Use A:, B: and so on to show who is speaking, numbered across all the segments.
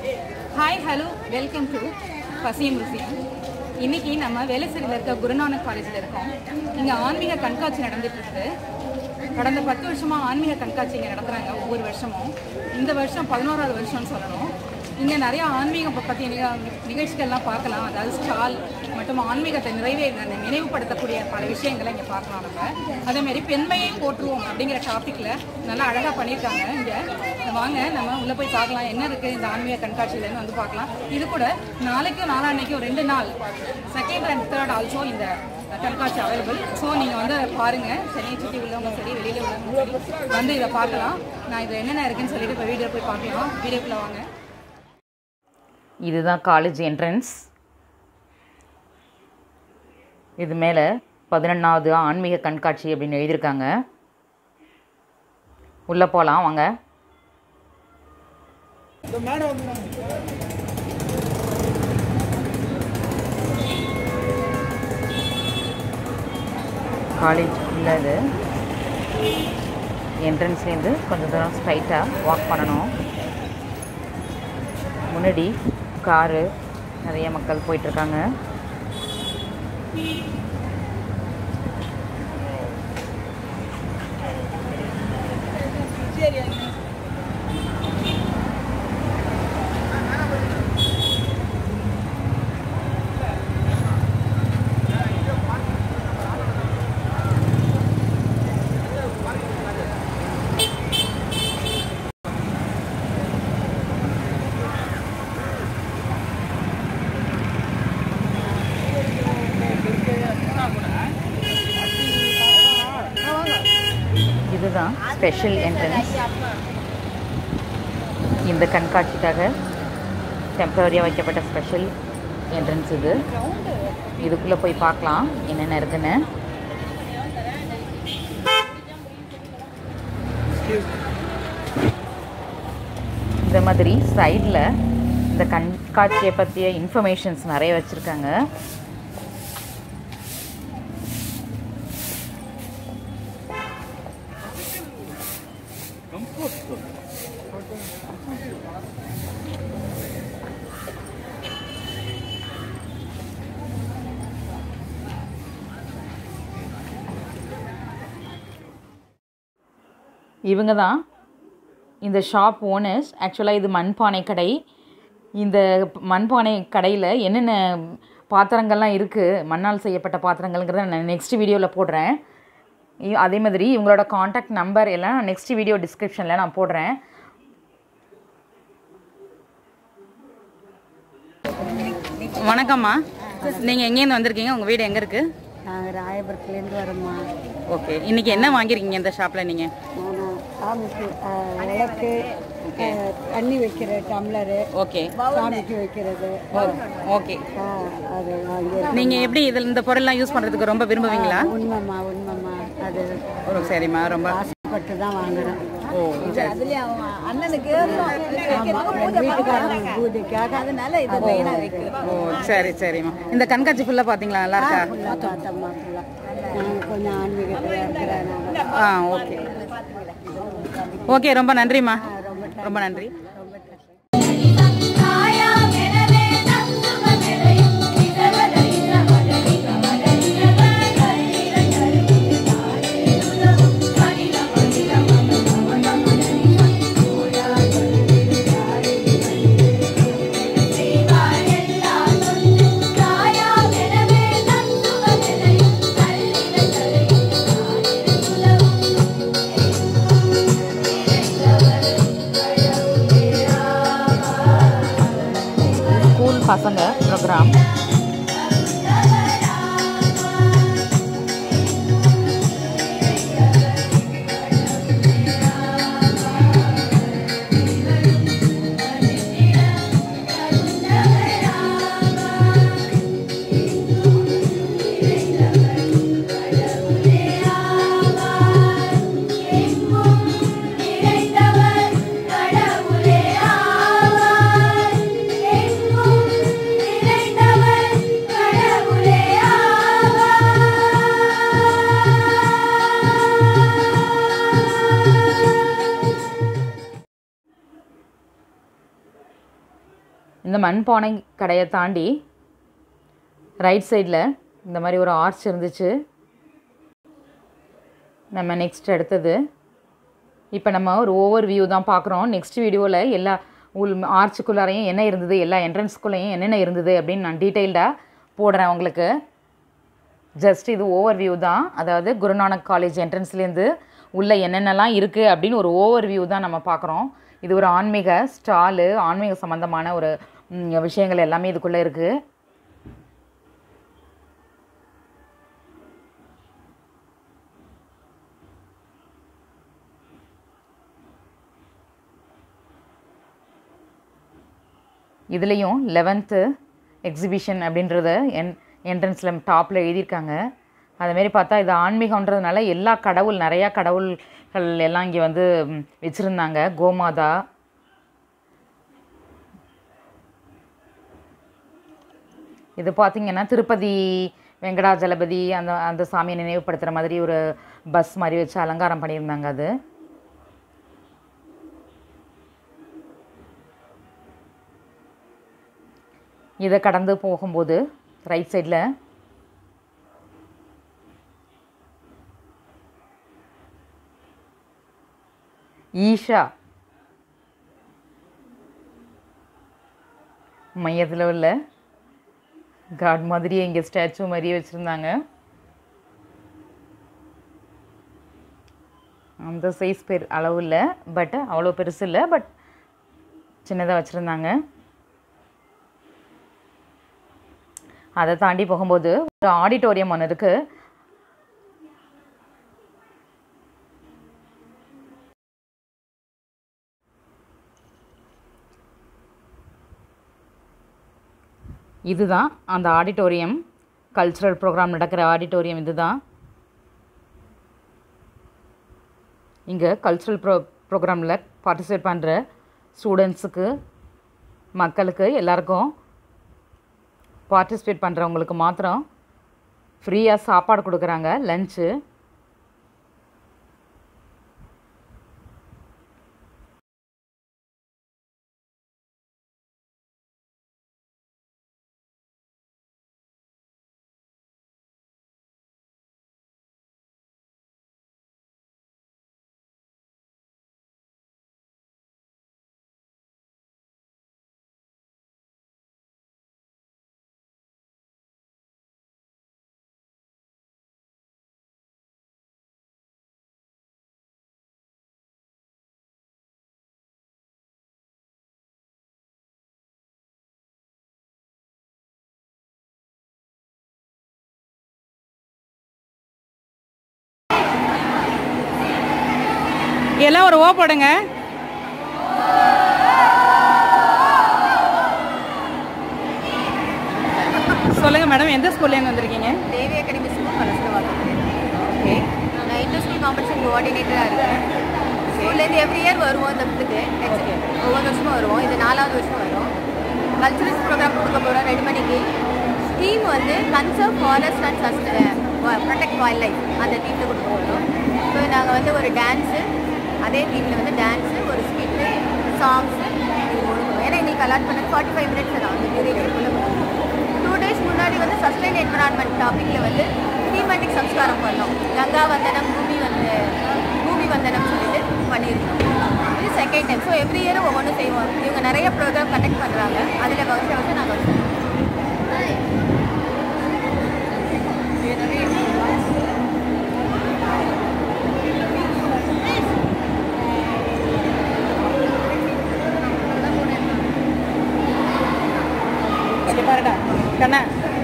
A: hi hello welcome to Pasiyum Rusiyum இன்னைக்கு நம்ம வேலைசேரியில் இருக்க குருநானக் காலேஜில் இருக்கோம் இங்கே ஆன்மீக கண்காட்சி நடந்துட்டு இருக்குது கடந்த பத்து வருஷமா ஆன்மீக கண்காட்சி இங்கே நடத்துகிறாங்க ஒவ்வொரு வருஷமும் இந்த வருஷம் பதினோராவது வருஷம்னு சொல்லணும் இங்கே நிறைய ஆன்மீகம் ப- பற்றிய நிக நிகழ்ச்சிகள்லாம் பார்க்கலாம் அதாவது ஸ்டால் மற்றும் ஆன்மீகத்தை நிறைவே நினைவுபடுத்தக்கூடிய பல விஷயங்களை இங்கே பார்க்கலாம் நம்ம அதேமாரி பெண்மையை போற்றுவோம் அப்படிங்கிற டாப்பிக்கில் நல்லா அழகாக பண்ணியிருக்காங்க இங்கே வாங்க நம்ம உள்ளே போய் பார்க்கலாம் என்ன இருக்குது இந்த ஆன்மீக கண்காட்சியிலேருந்து வந்து பார்க்கலாம் இது கூட நாளைக்கும் நாளான்னைக்கும் ரெண்டு நாள் செகண்ட் அண்ட் தேர்ட் ஆல்சோ இந்த கண்காட்சி அவைலபிள் ஸோ நீங்கள் வந்து பாருங்கள் சென்னை சுற்றி உள்ளவங்க சரி வெளியில் உள்ளவங்க சரி வந்து இதை பார்க்கலாம் நான் இதில் என்னென்ன இருக்குன்னு சொல்லிட்டு இப்போ வீடியோ போய் பார்க்கலாம் வீடியோக்குள்ளே வாங்க
B: இதுதான் காலேஜ் என்ட்ரன்ஸ் இது மேலே பதினொன்றாவது ஆன்மீக கண்காட்சி அப்படின்னு எழுதியிருக்காங்க உள்ளே போகலாம் வாங்க காலேஜ் உள்ள இது என்ட்ரன்ஸ்லேருந்து கொஞ்சம் தூரம் ஸ்ட்ரைட்டாக வாக் பண்ணணும் முன்னாடி காரு நிறைய மக்கள் போயிட்டுருக்காங்க இதுதான் ஸ்பெஷல் என்ட்ரன்ஸ் இந்த கண்காட்சிக்காக டெம்பரரியாக வைக்கப்பட்ட ஸ்பெஷல் என்ட்ரன்ஸ் இது இதுக்குள்ளே போய் பார்க்கலாம் என்னென்ன இருக்குன்னு இந்த மாதிரி சைடில் இந்த கண்காட்சியை பற்றிய இன்ஃபர்மேஷன்ஸ் நிறைய வச்சுருக்காங்க இவங்க தான் இந்த ஷாப் ஓனர்ஸ் ஆக்சுவலாக இது மண்பானை கடை இந்த மண்பானை கடையில் என்னென்ன பாத்திரங்கள்லாம் இருக்குது மண்ணால் செய்யப்பட்ட பாத்திரங்கள்ங்கிறத நான் நெக்ஸ்ட் வீடியோவில் போடுறேன் இ- அதே மாதிரி இவங்களோட காண்டாக்ட் நம்பர் எல்லாம் நெக்ஸ்ட் வீடியோ டிஸ்கிரிப்ஷனில் நான் போடுறேன்
A: வணக்கம்மா நீங்கள் எங்கேருந்து வந்திருக்கீங்க உங்கள் வீடு எங்கே இருக்குது
C: நாங்கள் ராயபுரத்துலேருந்து வரோம்மா
A: ஓகே இன்னைக்கு என்ன வாங்கியிருக்கீங்க இந்த ஷாப்பில் நீங்கள்
C: நான் சாமிக்கு ஆஹ், விளக்கு ஆஹ், தண்ணி வைக்கிற டம்ளரு
A: ஓகே
C: சாமிக்கு வைக்கிறது
A: ஓகே
C: ஆஹ், அது வாங்கி
A: நீங்கள் எப்படி இதில் இந்த பொருள்லாம் யூஸ் பண்ணுறதுக்கு ரொம்ப விரும்புவீங்களா
C: உண்மைம்மா உண்மைம்மா அது
A: ஓ சரிம்மா ரொம்ப
C: ஆசைப்பட்டு தான் வாங்குறோம்
A: ஓ சரி
C: அண்ணனுக்கு வீட்டுக்காரங்க பூஜைக்காக அதனால இது மெயினாக வைக்கிறோம்
A: ஓ சரி சரிம்மா இந்த கண்காட்சி ஃபுல்லாக பார்த்தீங்களா நல்லா இருக்கா
C: ஃபுல்லாக பார்த்தோம்மா ஃபுல்லாக நாங்கள் கொஞ்சம் ஆன்மீகத்தில் இருக்கிறேன்
A: ஆ ஓகே ஓகே ரொம்ப நன்றிம்மா ரொம்ப நன்றி
B: ஸ்கூல் பசங்க ப்ரோக்ராம்
D: கடவுளே ஆவார் எங்கும் நிறைந்தவர்
B: இந்த மண்பானை கடையை தாண்டி ரைட் சைடில் இந்த மாதிரி ஒரு ஆர்ச் இருந்துச்சு நம்ம நெக்ஸ்ட் அடுத்தது இப்போ நம்ம ஒரு ஓவர் வியூ தான் பார்க்குறோம் நெக்ஸ்ட் வீடியோவில் எல்லா உள் ஆர்ச்சுக்குள்ளாரையும் என்ன இருந்தது எல்லா என்ட்ரன்ஸ்குள்ளேயும் என்னென்ன இருந்தது அப்படின்னு நான் டீட்டெயில்டாக போடுறேன் உங்களுக்கு ஜஸ்ட் இது ஓவர் வியூ தான் அதாவது குருநானக் காலேஜ் என்ட்ரன்ஸ்லேருந்து உள்ளே என்னென்னலாம் இருக்குது அப்படின்னு ஒரு ஓவர் வியூ தான் நம்ம பார்க்குறோம் இது ஒரு ஆன்மீக ஸ்டாலு ஆன்மீக சம்மந்தமான ஒரு ம், விஷயங்கள் எல்லாமே இதுக்குள்ளே இருக்குது இதுலேயும் லெவன்த்து எக்ஸிபிஷன் அப்படின்றத என் என்ட்ரன்ஸில் டாப்பில் எழுதியிருக்காங்க அதுமாரி பார்த்தா இது ஆன்மீகன்றதுனால எல்லா கடவுள் நிறையா கடவுள்கள் எல்லாம் இங்கே வந்து ம், வச்சுருந்தாங்க கோமாதா இது பார்த்திங்கன்னா திருப்பதி வெங்கடாஜலபதி அந்த அந்த சாமியை நினைவுபடுத்துகிற மாதிரி ஒரு பஸ் மாதிரி வச்சு அலங்காரம் பண்ணியிருந்தாங்க அது இதை கடந்து போகும்போது ரைட் சைடில் ஈஷா மையத்தில் உள்ள காட் மாதிரியே இங்கே ஸ்டாச்சு மாதிரியே வச்சுருந்தாங்க அந்த சைஸ் பேர் அளவு இல்லை பட் அவ்வளோ பெருசு இல்லை பட் சின்னதாக வச்சுருந்தாங்க அதை தாண்டி போகும்போது ஒரு ஆடிட்டோரியம் ஒன்று இருக்குது இதுதான் அந்த ஆடிட்டோரியம் கல்ச்சுரல் ப்ரோக்ராம் நடக்கிற ஆடிட்டோரியம் இதுதான் இங்கே கல்ச்சுரல் ப்ரோ ப்ரோக்ராமில் பார்ட்டிசிபேட் பண்ணுற ஸ்டூடெண்ட்ஸுக்கு மக்களுக்கு எல்லாருக்கும் பார்ட்டிசிபேட் பண்ணுறவங்களுக்கு மாத்திரம் ஃப்ரீயாக சாப்பாடு கொடுக்குறாங்க லஞ்சு
A: எல்லாம் ஒரு ஓ போடுங்க சொல்லுங்க மேடம் எந்த ஸ்கூல்லேருந்து வந்திருக்கீங்க
D: தேவி அகாடமி ஸ்கூல் மனசில் ஓகே நான் இன்டர் ஸ்கூல் காம்படிஷன் கோஆர்டினேட்டராக இருக்கேன் ஸ்கூல்லேருந்து எவ்ரி இயர் வருவோம் இந்த இதுக்கு ஒவ்வொரு வருஷமும் வருவோம் இது நாலாவது வருஷம் வரும் கல்ச்சுரல்ஸ் ப்ரோக்ராம் கொடுக்க போகிறோம் ரெண்டு மணிக்கு தீம் வந்து கன்சர்வ் ஃபாரஸ்ட் அண்ட் சஸ்ட் ப்ரொடெக்ட் வைல்ட் லைஃப் அந்த தீமில் கொடுக்க போகிறோம் ஸோ நாங்கள் வந்து ஒரு டான்ஸு அதே தீமில் வந்து டான்ஸு ஒரு ஸ்கிட்டு சாங்ஸு இது கொடுக்கணும் ஏன்னா எங்களுக்கு அலாட் பண்ணது ஃபார்ட்டி ஃபைவ் மினிட்ஸ் தான் அந்த டியூரேஷனுக்குள்ளே டூ டேஸ் முன்னாடி வந்து சஸ்டைன் என்வரான்மெண்ட் டாப்பிக்கில் வந்து தீமேட்டிக் சம்ஸ்காரம் பண்ணோம் கங்கா வந்தனம் பூமி வந்து பூமி வந்தனம் சொல்லிட்டு பண்ணியிருந்தோம் இது செகண்ட் டைம் ஸோ எவ்ரி இயரும் ஒவ்வொன்றும் செய்வோம் இவங்க நிறைய ப்ரோக்ராம் கண்டக்ட் பண்ணுறாங்க அதில் வருஷம் வருஷம் நாங்கள் வந்து
A: இங்கே பாருடா கண்ணா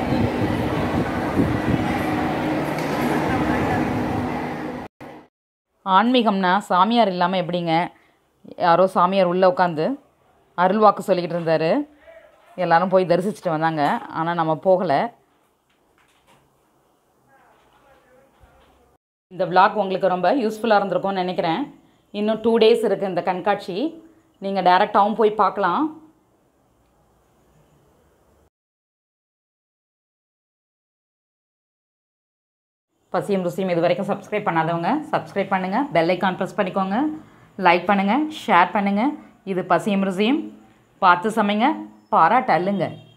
B: ஆன்மீகம்னா சாமியார் இல்லாமல் எப்படிங்க யாரோ சாமியார் உள்ளே உட்காந்து அருள் வாக்கு சொல்லிக்கிட்டு இருந்தார் எல்லாரும் போய் தரிசிச்சுட்டு வந்தாங்க ஆனால் நம்ம போகலை இந்த vlog உங்களுக்கு ரொம்ப யூஸ்ஃபுல்லாக இருந்திருக்கும்னு நினைக்கிறேன் இன்னும் டூ டேஸ் இருக்குது இந்த கண்காட்சி நீங்கள் டேரெக்டாகவும் போய் பார்க்கலாம் பசியும் ருசியும் இது வரைக்கும் சப்ஸ்கிரைப் பண்ணாதவங்க சப்ஸ்கிரைப் பண்ணுங்கள் பெல் ஐக்கான் ப்ரெஸ் பண்ணிக்கோங்க லைக் பண்ணுங்கள் ஷேர் பண்ணுங்கள் இது பசியும் ருசியும் பார்த்து சமைங்க பாராட்டு அல்லுங்க